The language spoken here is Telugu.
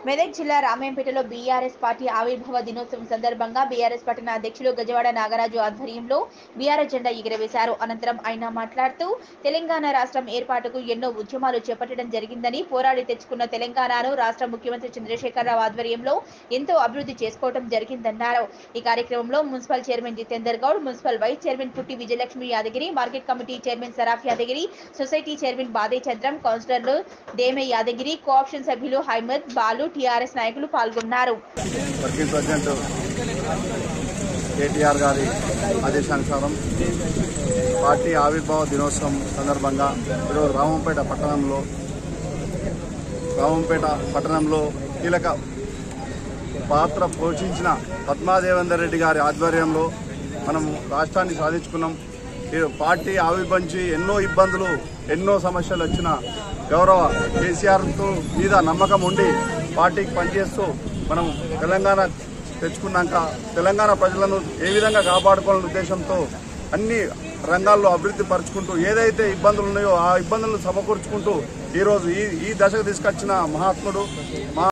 మెదక్ జిల్లా రామాయంపేటలో బీఆర్ఎస్ పార్టీ ఆవిర్భావ దినోత్సవం సందర్భంగా బీఆర్ఎస్ పట్టణ అధ్యక్షులు గజవాడ నాగరాజు ఆధ్వర్యంలో బీఆర్ఎస్ జెండా ఎగురవేశారు అనంతరం ఆయన మాట్లాడుతూ తెలంగాణ రాష్ట్రం ఏర్పాటుకు ఎన్నో ఉద్యమాలు చేపట్టడం జరిగిందని పోరాడి తెచ్చుకున్న తెలంగాణను రాష్ట్ర ముఖ్యమంత్రి చంద్రశేఖరరావు ఆధ్వర్యంలో ఎంతో అభివృద్ధి చేసుకోవడం జరిగిందన్నారు ఈ కార్యక్రమంలో municipal chairman Jitender Goud municipal vice chairman Putti Vijayalakshmi Yadagiri market committee chairman Saraf Yadagiri society chairman Bade Chandram కౌన్సిలర్లు దేమే యాదగిరి కోఆప్షన్ సభ్యులు హైమద్ బాలు టీఆర్ఎస్ నాయకులు పాల్గొన్నారు వర్కింగ్ ప్రెసిడెంట్ కేటీఆర్ గారి ఆదేశానుసారం పార్టీ ఆవిర్భావ దినోత్సవం సందర్భంగా ఈరోజు రామంపేట పట్టణంలో రామంపేట పట్టణంలో కీలక పాత్ర పోషించిన పద్మాదేవేందర్ రెడ్డి గారి ఆధ్వర్యంలో మనం రాష్ట్రాన్ని సాధించుకున్నాం ఈ పార్టీ ఆవిర్భవించి ఎన్నో ఇబ్బందులు ఎన్నో సమస్యలు వచ్చిన గౌరవ కేసీఆర్తో మీద నమ్మకం ఉండి పార్టీకి పనిచేస్తూ మనం తెలంగాణ తెచ్చుకున్నాక తెలంగాణ ప్రజలను ఏ విధంగా కాపాడుకోవాలనే ఉద్దేశంతో అన్ని రంగాల్లో అభివృద్ధి పరుచుకుంటూ ఏదైతే ఇబ్బందులు ఉన్నాయో ఆ ఇబ్బందులను సమకూర్చుకుంటూ ఈరోజు ఈ ఈ దశకు తీసుకొచ్చిన మహాత్ముడు మా